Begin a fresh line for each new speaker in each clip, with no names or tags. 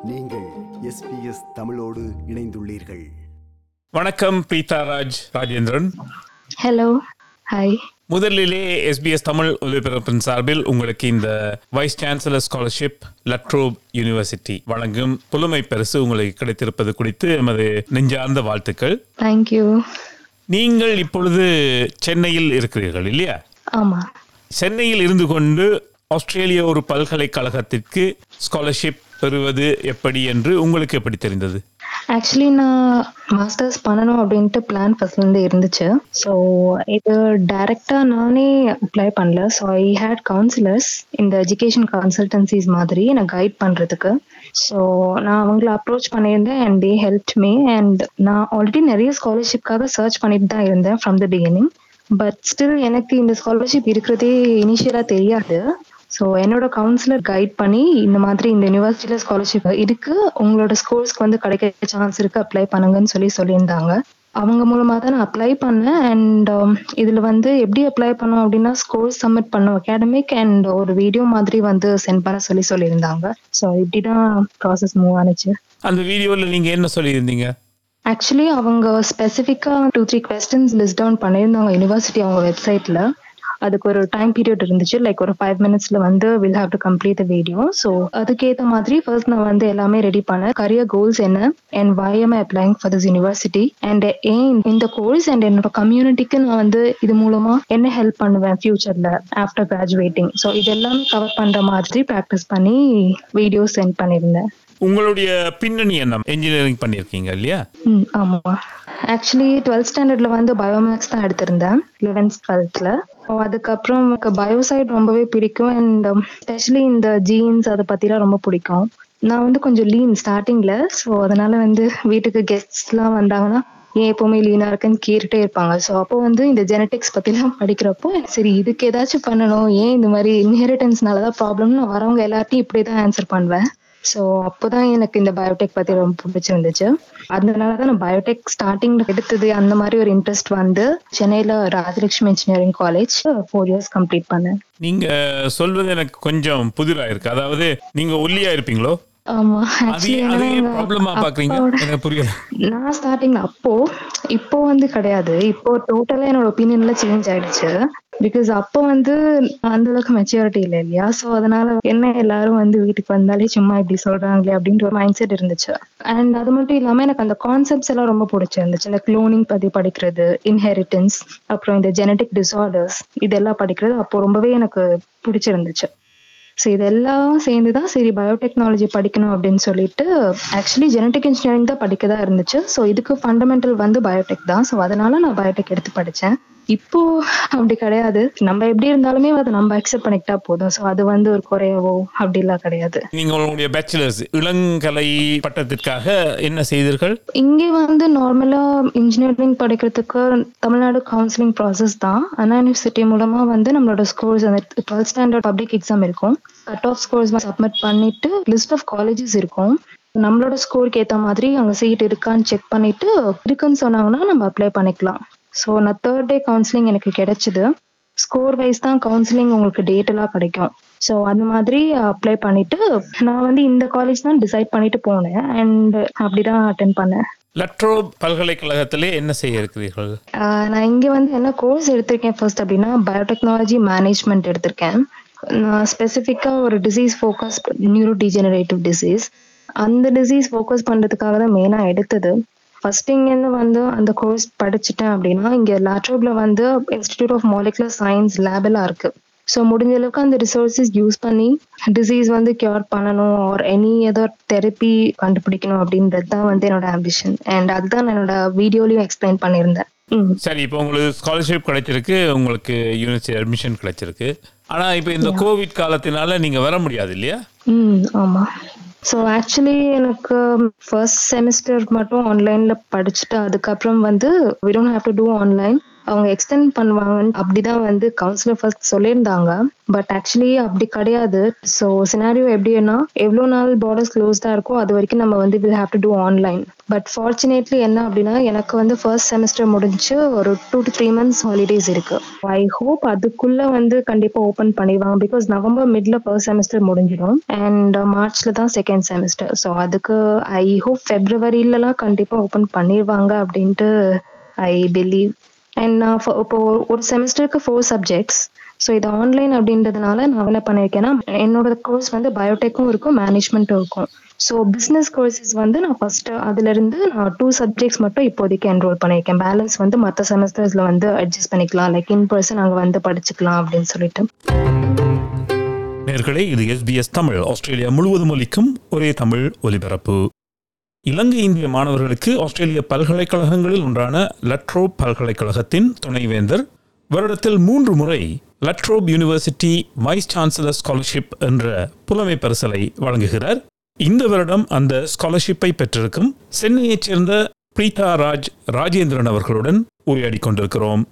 நீங்கள் எஸ்பிஎஸ் தமிழோடு இணைந்துள்ளீர்கள்
வணக்கம் பிரீதா ராஜ் ராஜேந்திரன்
ஹலோ ஹாய்
முதலிலே எஸ்பிஎஸ் தமிழ் ஒலிபரப்பின் சார்பில் உங்களுக்கு இந்த vice chancellor scholarship La Trobe university வழங்கும் புலமை பரிசு உங்களுக்கு கிடைத்திருப்பது குறித்து எமது நெஞ்சார்ந்த வாழ்த்துக்கள்
தேங்க்யூ
நீங்கள் இப்பொழுது சென்னையில் இருக்கிறீர்கள் இல்லையா
ஆமாம்
சென்னையில் இருந்து கொண்டு ஆஸ்திரேலிய ஒரு பல்கலைக்கழகத்திற்கு ஸ்காலர்ஷிப் பெறுவது எப்படி என்று உங்களுக்கு எப்படி தெரிந்தது
ஆக்சுவலி நான் மாஸ்டர்ஸ் பண்ணணும் அப்படின்ட்டு பிளான் ஃபர்ஸ்ட்லேருந்து இருந்துச்சு ஸோ இது டைரெக்டாக நானே அப்ளை பண்ணல ஸோ ஐ ஹேட் கவுன்சிலர்ஸ் இந்த எஜுகேஷன் கன்சல்டன்சிஸ் மாதிரி எனக்கு கைட் பண்ணுறதுக்கு ஸோ நான் அவங்கள அப்ரோச் பண்ணியிருந்தேன் and they help me and நான் ஆல்ரெடி நிறைய ஸ்காலர்ஷிப்காக சர்ச் பண்ணிட்டு தான் இருந்தேன் from the beginning but still எனக்கு இந்த ஸ்காலர்ஷிப் இருக்கிறதே இனிஷியலாக தெரியாது ஸோ என்னோட கவுன்சிலர் கைட் பண்ணி இந்த மாதிரி இந்த யூனிவர்சிட்டியில் ஸ்காலர்ஷிப் இருக்கு உங்களோட ஸ்கூல்ஸ்க்கு வந்து கிடைக்க சான்ஸ் இருக்கு அப்ளை பண்ணுங்கன்னு சொல்லி சொல்லியிருந்தாங்க அவங்க மூலமாக தான் நான் அப்ளை பண்ணேன் அண்ட் இதில் வந்து எப்படி அப்ளை பண்ணோம் அப்படின்னா ஸ்கோர் சப்மிட் பண்ணோம் அகாடமிக் அண்ட் ஒரு வீடியோ மாதிரி வந்து சென்ட் பண்ண சொல்லி சொல்லியிருந்தாங்க ஸோ இப்படி தான் ப்ராசஸ் மூவ் ஆனிச்சு
அந்த வீடியோவில் நீங்கள் என்ன சொல்லியிருந்தீங்க
ஆக்சுவலி அவங்க ஸ்பெசிஃபிக்காக two three questions list down பண்ணியிருந்தாங்க யூனிவர்சிட்டி அவங்க வெப்சைட்டில் அதுக்கு ஒரு டைம் பீரியட் இருந்துச்சு லைக் ஒரு ஃபைவ் மினிட்ஸ்ல வந்து will have to complete the video so அதுக்கேற்ற மாதிரி ஃபர்ஸ்ட் நான் வந்து எல்லாமே ரெடி பண்ணேன் கரியர் கோல்ஸ் என்ன and why am applying for this university and ஏன் இந்த கோர்ஸ் அண்ட் என்னோட கம்யூனிட்டிக்கு நான் வந்து இது மூலமா என்ன ஹெல்ப் பண்ணுவேன் ஃபியூச்சர்ல ஆஃப்டர் கிராஜுவேட்டிங் ஸோ இதெல்லாமே கவர் பண்ற மாதிரி ப்ராக்டிஸ் பண்ணி வீடியோ சென்ட் பண்ணியிருந்தேன்
உங்களுடைய பின்னணி என்ன இன்ஜினியரிங் பண்ணியிருக்கீங்க இல்லையா
ம் ஆமாம் ஆக்சுவலி டுவெல்த் ஸ்டாண்டர்ட்ல வந்து பயோமேக்ஸ் தான் எடுத்திருந்தேன் லெவன்த் டுவெல்த்ல அதுக்கப்புறம் எனக்கு பயோசைட் ரொம்பவே பிடிக்கும் அண்ட் ஸ்பெஷலி இந்த ஜீன்ஸ் அதை பத்திலாம் ரொம்ப பிடிக்கும் நான் வந்து கொஞ்சம் லீன் ஸ்டார்டிங்ல ஸோ அதனால வந்து வீட்டுக்கு கெஸ்ட்ஸ்லாம் வந்தாங்கன்னா ஏன் எப்பவுமே லீனா இருக்குன்னு கேட்டுட்டே இருப்பாங்க ஸோ அப்போ வந்து இந்த ஜெனட்டிக்ஸ் பத்திலாம் படிக்கிறப்போ சரி இதுக்கு ஏதாச்சும் பண்ணணும் ஏன் இந்த மாதிரி இன்ஹெரிட்டன்ஸ்னால தான் ப்ராப்ளம்னு வரவங்க எல்லார்ட்டையும் இப்படி தான் ஆன்சர் பண்ணுவேன் ஸோ அப்போதான் எனக்கு இந்த பயோடெக் பத்தி ரொம்ப பிடிச்சிருந்துச்சு அதனால தான் நான் பயோடெக் ஸ்டார்டிங்ல எடுத்தது அந்த மாதிரி ஒரு இன்ட்ரெஸ்ட் வந்து சென்னையில Rajalakshmi engineering college four years complete பண்ணேன்
நீங்க சொல்வது எனக்கு கொஞ்சம் புதிரா இருக்கு அதாவது நீங்க ஒல்லியா இருப்பீங்களோ
ஆமா
அது
ஆக்சுவலி
அது ஏன் ப்ராப்ளமா பாக்குறீங்க எனக்கு புரியல
நான் ஸ்டார்டிங்ல அப்போ இப்போ வந்து கிடையாது இப்போ டோட்டலா என்னோட ஒப்பீனியன்ல சேஞ்ச் ஆயிடுச்சு பிகாஸ் அப்போ வந்து அந்த அளவுக்கு மெச்சூரிட்டி இல்லை இல்லையா ஸோ அதனால என்ன எல்லாரும் வந்து வீட்டுக்கு வந்தாலே சும்மா இப்படி சொல்றாங்களே அப்படின்ற ஒரு மைண்ட் செட் இருந்துச்சு அண்ட் அது மட்டும் இல்லாம எனக்கு அந்த கான்செப்ட்ஸ் எல்லாம் ரொம்ப பிடிச்சிருந்துச்சு இந்த க்ளோனிங் பத்தி படிக்கிறது இன்ஹெரிட்டன்ஸ் அப்புறம் இந்த ஜெனட்டிக் டிசார்டர்ஸ் இதெல்லாம் படிக்கிறது அப்போ ரொம்பவே எனக்கு பிடிச்சிருந்துச்சு ஸோ இதெல்லாம் சேர்ந்து தான் சரி பயோடெக்னாலஜி படிக்கணும் அப்படின்னு சொல்லிட்டு ஆக்சுவலி ஜெனட்டிக் இன்ஜினியரிங் தான் படிக்கதா இருந்துச்சு ஸோ இதுக்கு ஃபண்டமெண்டல் வந்து பயோடெக் தான் ஸோ அதனால நான் பயோடெக் எடுத்து படித்தேன் இப்போ அப்படி கிடையாது நம்ம எப்படி இருந்தாலுமே அதை நம்ம அக்செப்ட் பண்ணிக்கிட்டா போதும் ஸோ அது வந்து ஒரு குறையவோ அப்படிலாம் கிடையாது
நீங்க உங்களுடைய பேச்சுலர்ஸ் இளங்கலை பட்டத்திற்காக என்ன செய்தீர்கள்
இங்கே வந்து நார்மலா இன்ஜினியரிங் படிக்கிறதுக்கு தமிழ்நாடு கவுன்சிலிங் ப்ராசஸ் தான் அண்ணா யூனிவர்சிட்டி மூலமா வந்து நம்மளோட ஸ்கோர்ஸ் அந்த டுவெல்த் ஸ்டாண்டர்ட் பப்ளிக் எக்ஸாம் இருக்கும் கட் ஆஃப் ஸ்கோர்ஸ் சப்மிட் பண்ணிட்டு லிஸ்ட் ஆஃப் காலேஜஸ் இருக்கும் நம்மளோட ஸ்கோருக்கு ஏற்ற மாதிரி அங்கே சீட் இருக்கான்னு செக் பண்ணிட்டு இருக்குன்னு சொன்னாங்கன்னா நம்ம அப்ளை பண்ணிக்கலாம் ஸோ நான் தேர்ட் டே கவுன்சிலிங் எனக்கு கிடைச்சிது ஸ்கோர் வைஸ் தான் கவுன்சிலிங் உங்களுக்கு டேட் எல்லாம் கிடைக்கும் ஸோ அந்த மாதிரி அப்ளை பண்ணிட்டு நான் வந்து இந்த காலேஜ் தான் டிசைட் பண்ணிட்டு போனேன் அண்ட் அப்படிதான் அட்டன் பண்ணேன்
லட்ரோ பல்கலைக்கழகத்திலே என்ன செய்ய இருக்கிறீர்கள்
ஆஹ் நான் இங்க வந்து என்ன கோர்ஸ் எடுத்திருக்கேன் ஃபர்ஸ்ட் அப்படின்னா பயோடெக்னாலஜி மேனேஜ்மெண்ட் எடுத்திருக்கேன் நான் ஸ்பெசிஃபிக்காக ஒரு disease focus neurodegenerative disease அந்த டிசீஸ் ஃபோக்கஸ் பண்ணுறதுக்காக தான் மெயினாக எடுத்தது ஃபர்ஸ்ட் இங்கேருந்து வந்து அந்த கோர்ஸ் படிச்சுட்டேன் அப்படின்னா இங்கே லேட்ரோப்ல வந்து institute of molecular science lab எல்லாம் இருக்கு ஸோ முடிஞ்ச அளவுக்கு அந்த ரிசோர்ஸஸ் யூஸ் பண்ணி டிசீஸ் வந்து கியூர் பண்ணணும் ஆர் எனி ஏதோ தெரப்பி கண்டுபிடிக்கணும் அப்படின்றது தான் வந்து என்னோட ஆம்பிஷன் அண்ட் அதுதான் நான் என்னோட வீடியோலையும் எக்ஸ்பிளைன் பண்ணியிருந்தேன் ம்
சரி இப்போ உங்களுக்கு ஸ்காலர்ஷிப் கிடைச்சிருக்கு உங்களுக்கு யூனிவர்சிட்டி அட்மிஷன் கிடைச்சிருக்கு ஆனா இப்போ இந்த கோவிட் காலத்தினால நீங்க வர முடியாது இல்லையா
ம் ஆமா ஸோ ஆக்சுவலி எனக்கு ஃபர்ஸ்ட் செமிஸ்டர் மட்டும் ஆன்லைன்ல படிச்சுட்டு அதுக்கப்புறம் வந்து we don't have to do online அவங்க எக்ஸ்டெண்ட் பண்ணுவாங்கன்னு அப்படிதான் வந்து கவுன்சிலர் ஃபர்ஸ்ட் சொல்லியிருந்தாங்க பட் ஆக்சுவலி அப்படி கிடையாது ஸோ சினாரியோ எப்படின்னா எவ்வளோ நாள் பார்டர்ஸ் க்ளோஸ்டாக இருக்கோ அது வரைக்கும் நம்ம வந்து will have to do online but fortunately என்ன அப்படின்னா எனக்கு வந்து ஃபர்ஸ்ட் செமஸ்டர் முடிஞ்சு ஒரு two to three months holidays இருக்கு ஐ ஹோப் அதுக்குள்ள வந்து கண்டிப்பா ஓப்பன் பண்ணிடுவாங்க பிகாஸ் நவம்பர் மிட்ல ஃபர்ஸ்ட் செமஸ்டர் முடிஞ்சிடும் அண்ட் மார்ச்ல தான் செகண்ட் செமஸ்டர் ஸோ அதுக்கு ஐ ஹோப் ஃபெப்ரவரியிலலாம் கண்டிப்பா ஓப்பன் பண்ணிடுவாங்க அப்படின்ட்டு ஐ பிலீவ் அண்ட் நான் for- இப்போ ஒரு செமஸ்டருக்கு ஃபோர் சப்ஜெக்ட்ஸ் ஸோ இது ஆன்லைன் அப்படின்றதுனால நான் என்ன பண்ணியிருக்கேன்னா என்னோட கோர்ஸ் வந்து பயோடெக்கும் இருக்கும் மேனேஜ்மெண்ட்டும் இருக்கும் ஸோ பிஸ்னஸ் கோர்சஸ் வந்து நான் ஃபர்ஸ்ட் அதுல இருந்து நான் டூ சப்ஜெக்ட்ஸ் மட்டும் இப்போதைக்கு என்ரோல் பண்ணியிருக்கேன் பேலன்ஸ் வந்து மற்ற செமஸ்டர்ஸ்ல வந்து அட்ஜஸ்ட் பண்ணிக்கலாம் லைக் இன் பர்சன் அங்கே வந்து படிச்சுக்கலாம் அப்படின்னு சொல்லிட்டு
நேர்களே இது எஸ்பிஎஸ் தமிழ் ஆஸ்திரேலியா முழுவதும் ஒலிக்கும் ஒரே தமிழ் ஒலிபரப்பு இலங்கை இந்திய மாணவர்களுக்கு ஆஸ்திரேலிய பல்கலைக்கழகங்களில் ஒன்றான லட்ரோப் பல்கலைக்கழகத்தின் துணைவேந்தர் வருடத்தில் மூன்று முறை La Trobe university vice chancellor scholarship என்ற புலமை பரிசலை வழங்குகிறார் இந்த வருடம் அந்த ஸ்காலர்ஷிப்பை பெற்றிருக்கும் சென்னையைச் சேர்ந்த பிரீதா ராஜ் ராஜேந்திரன் அவர்களுடன் உரையாடி கொண்டிருக்கிறோம்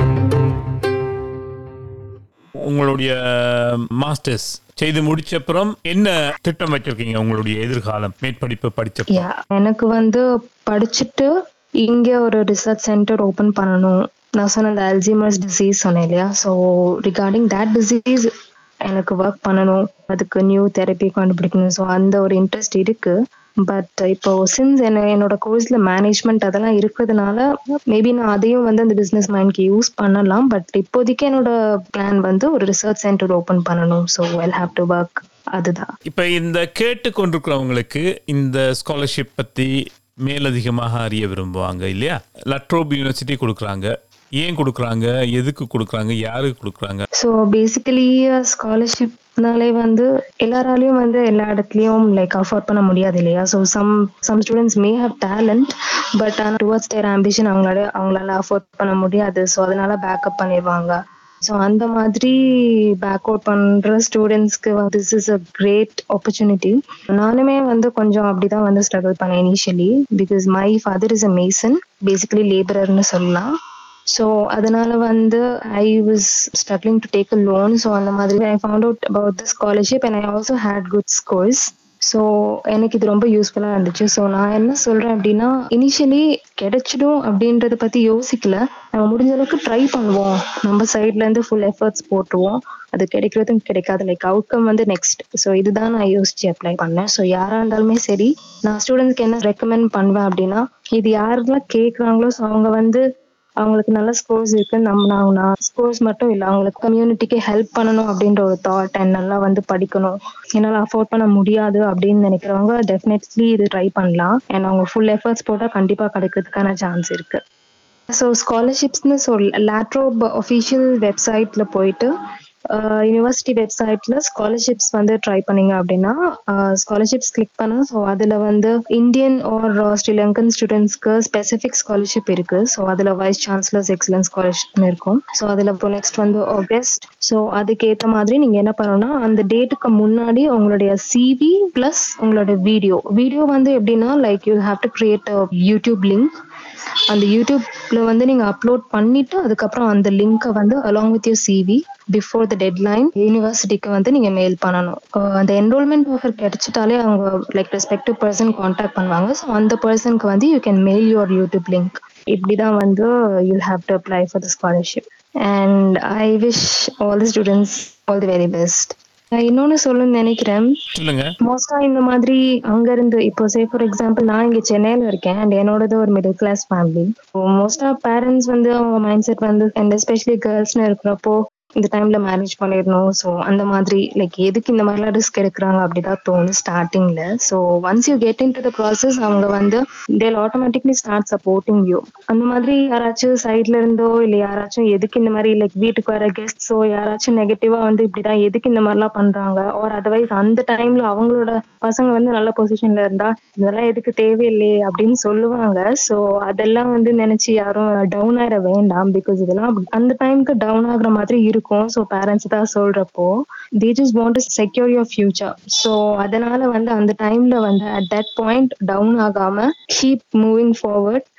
உங்களுடைய மாஸ்டர்ஸ் செய்து முடிச்ச அப்புறம் என்ன திட்டம் வச்சிருக்கீங்க உங்களுடைய எதிர்காலம் மேற்படிப்பு படிச்ச அப்புறம்?
யா எனக்கு வந்து படிச்சுட்டு இங்க ஒரு ரிசர்ச் சென்டர் ஓபன் பண்ணணும் நான் சொன்ன அந்த அல்ஜிமர்ஸ் டிசீஸ் சொன்னேன் இல்லையா ஸோ ரிகார்டிங் தட் டிசீஸ் எனக்கு ஒர்க் பண்ணணும் அதுக்கு நியூ தெரப்பி கண்டுபிடிக்கணும் ஸோ அந்த ஒரு இன்ட்ரெஸ்ட் இருக்கு பட் இப்போ சின்ஸ் என்ன என்னோட கோர்ஸ்ல மேனேஜ்மெண்ட் அதெல்லாம் இருக்கிறதுனால மேபி நான் அதையும் வந்து அந்த பிசினஸ் மைண்ட்க்கு யூஸ் பண்ணலாம் பட் இப்போதைக்கு என்னோட பிளான் வந்து ஒரு ரிசர்ச் சென்டர் ஓபன் பண்ணணும் so we'll have to work அதுதான்
இப்ப இந்த கேட்டு கொண்டிருக்கிறவங்களுக்கு இந்த ஸ்காலர்ஷிப் பத்தி மேலதிகமாக அறிய விரும்புவாங்க இல்லையா லட்ரோப் யூனிவர்சிட்டி கொடுக்குறாங்க ஏன் கொடுக்குறாங்க எதுக்கு கொடுக்குறாங்க யாருக்கு கொடுக்குறாங்க
ஸோ பேசிக்கலி ஸ்காலர்ஷிப்னாலே வந்து எல்லாராலையும் வந்து எல்லா இடத்துலையும் லைக் அஃபோர்ட் பண்ண முடியாது இல்லையா so some some students may have talent but ஆனால் டுவர்ட்ஸ் தேர் ஆம்பிஷன் அவங்களால அவங்களால அஃபோர்ட் பண்ண முடியாது ஸோ அதனால பேக்கப் பண்ணிடுவாங்க ஸோ அந்த மாதிரி பேக் அவுட் பண்ற ஸ்டூடெண்ட்ஸ்க்கு this is a great opportunity நானுமே வந்து கொஞ்சம் அப்படிதான் வந்து ஸ்ட்ரகிள் பண்ணேன் initially because my father is a mason basically லேபரர்னு சொல்லலாம் ஸோ அதனால வந்து I was struggling to take a loan so அந்த மாதிரி I found out about the scholarship and I also had good scores so எனக்கு இது ரொம்ப யூஸ்ஃபுல்லாக இருந்துச்சு ஸோ நான் என்ன சொல்கிறேன் அப்படின்னா இனிஷியலி கிடைச்சிடும் அப்படின்றத பற்றி யோசிக்கல நம்ம முடிஞ்ச அளவுக்கு ட்ரை பண்ணுவோம் நம்ம சைட்லேருந்து ஃபுல் எஃபர்ட்ஸ் போட்டுருவோம் அது கிடைக்கிறதும் கிடைக்காது லைக் அவுட்கம் வந்து நெக்ஸ்ட் ஸோ இதுதான் நான் யோசிச்சு அப்ளை பண்ணேன் ஸோ யாராக இருந்தாலுமே சரி நான் ஸ்டூடெண்ட்ஸ்க்கு என்ன ரெக்கமெண்ட் பண்ணுவேன் அப்படின்னா இது யாரெல்லாம் கேட்குறாங்களோ ஸோ அவங்க வந்து அவங்களுக்கு நல்ல ஸ்கோர்ஸ் இருக்கு நம்ம நான் ஸ்கோர்ஸ் மட்டும் இல்லை அவங்களுக்கு கம்யூனிட்டிக்கு ஹெல்ப் பண்ணணும் அப்படின்ற ஒரு தாட் அண்ட் நல்லா வந்து படிக்கணும் என்னால் அஃபோர்ட் பண்ண முடியாது அப்படின்னு நினைக்கிறவங்க டெஃபினெட்லி இது ட்ரை பண்ணலாம் அண்ட் அவங்க ஃபுல் எஃபர்ட்ஸ் போட்டால் கண்டிப்பாக கிடைக்கிறதுக்கான சான்ஸ் இருக்கு ஸோ ஸ்காலர்ஷிப்ஸ்னு சொல் லேட்ரோப் ஒஃபிஷியல் வெப்சைட்ல போயிட்டு யூனிவர்சிட்டி வெப்சைட்ல ஸ்காலர்ஷிப்ஸ் வந்து ட்ரை பண்ணீங்க அப்படின்னா ஸ்காலர்ஷிப்ஸ் கிளிக் பண்ணா ஸோ அதுல வந்து இந்தியன் ஆர் ஸ்ரீலங்கன் ஸ்டூடெண்ட்ஸ்க்கு ஸ்பெசிஃபிக் ஸ்காலர்ஷிப் இருக்கு ஸோ அதுல வைஸ் சான்சலர்ஸ் எக்ஸலன்ஸ் ஸ்காலர்ஷிப்னு இருக்கும் ஸோ அதுல இப்போ நெக்ஸ்ட் வந்து ஆகஸ்ட் ஸோ அதுக்கேற்ற மாதிரி நீங்க என்ன பண்ணணும்னா அந்த டேட்டுக்கு முன்னாடி உங்களுடைய சிவி பிளஸ் உங்களோட வீடியோ வீடியோ வந்து எப்படின்னா like you have to create YouTube link அந்த யூடியூப்ல வந்து நீங்க அப்லோட் பண்ணிட்டு அதுக்கப்புறம் அந்த லிங்கை வந்து along with your CV before the deadline யூனிவர்சிட்டிக்கு வந்து நீங்க மெயில் பண்ணணும் அஹ் அந்த என்ரோல்மெண்ட் ஆஃபர் கிடைச்சிட்டாலே அவங்க லைக் ரெஸ்பெக்டிவ் பர்சன் காண்டாக்ட் பண்ணுவாங்க ஸோ அந்த பர்சனுக்கு வந்து you can mail your YouTube link இப்படிதான் வந்து you have to apply for the scholarship and I wish all the students all the very best இன்னொன்னு சொல்லணும்னு நினைக்கிறேன்
சொல்லுங்க
மோஸ்டா இந்த மாதிரி அங்க இருந்து இப்போ சே ஃபார் எக்ஸாம்பிள் நான் இங்க சென்னையில இருக்கேன் அண்ட் என்னோடது ஒரு மிடில் கிளாஸ் ஃபேமிலி மோஸ்டா பேரண்ட்ஸ் வந்து அவங்க மைண்ட் செட் வந்து அண்ட் எஸ்பெஷலி கேர்ள்ஸ்னு இருக்கிறப்போ இந்த டைம்ல மேரேஜ் பண்ணிடணும் ஸோ அந்த மாதிரி லைக் எதுக்கு இந்த மாதிரிலாம் ரிஸ்க் எடுக்கிறாங்க அப்படிதான் தோணும் ஸ்டார்டிங்ல so once you get into the process அவங்க வந்து தேல் ஆட்டோமேட்டிக்லி ஸ்டார்ட் சப்போர்ட்டிங் யூ அந்த மாதிரி யாராச்சும் சைட்ல இருந்தோ இல்லை யாராச்சும் எதுக்கு இந்த மாதிரி லைக் வீட்டுக்கு வர கெஸ்ட்ஸோ யாராச்சும் நெகட்டிவா வந்து இப்படிதான் எதுக்கு இந்த மாதிரிலாம் பண்றாங்க ஆர் அதர்வைஸ் அந்த டைம்ல அவங்களோட பசங்க வந்து நல்ல பொசிஷன்ல இருந்தா இதெல்லாம் எதுக்கு தேவையில்லையே அப்படின்னு சொல்லுவாங்க ஸோ அதெல்லாம் வந்து நினைச்சு யாரும் டவுன் ஆயிட வேண்டாம் பிகாஸ் இதெல்லாம் அப்படி- அந்த டைம்க்கு டவுன் ஆகுற மாதிரி இருக்கும் ஸோ பேரண்ட்ஸ் தான் சொல்றப்போ they just want to secure your future so அதனால வந்து அந்த டைம்ல வந்து அட் தட் பாயிண்ட் டவுன் ஆகாம கீப் மூவிங் ஃபார்வர்ட்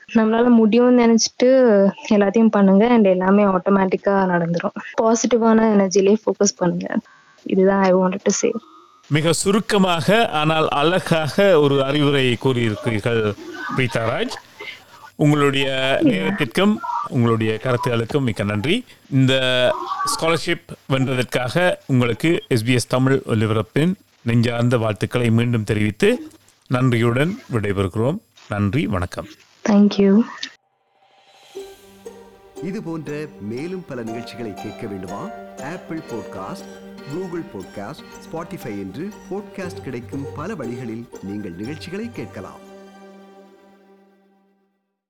நம்மளால முடியும்னு நினைச்சிட்டு எல்லாத்தையும் பண்ணுங்க அண்ட் எல்லாமே ஆட்டோமேட்டிக்கா நடந்துரும் பாசிட்டிவான எனர்ஜிலே ஃபோக்கஸ் பண்ணுங்க இதுதான் ஐ வாண்டட் டு சே
மிக சுருக்கமாக ஆனால் அழகாக ஒரு அறிவுரை கூறியிருக்கிறீர்கள் பிரீதாராஜ் உங்களுடைய நேரத்திற்கும் உங்களுடைய கருத்துகளுக்கும் மிக்க நன்றி இந்த ஸ்காலர்ஷிப் வென்றதற்காக உங்களுக்கு எஸ்பிஎஸ் தமிழ் ஒலிபரப்பின் நெஞ்சார்ந்த வாழ்த்துக்களை மீண்டும் தெரிவித்து நன்றியுடன் விடைபெறுகிறோம் நன்றி வணக்கம்
தேங்க்யூ
இது போன்ற மேலும் பல நிகழ்ச்சிகளை கேட்க வேண்டுமா Apple podcast Google podcast Spotify என்று பாட்காஸ்ட் கிடைக்கும் பல வழிகளில் நீங்கள் நிகழ்ச்சிகளை கேட்கலாம்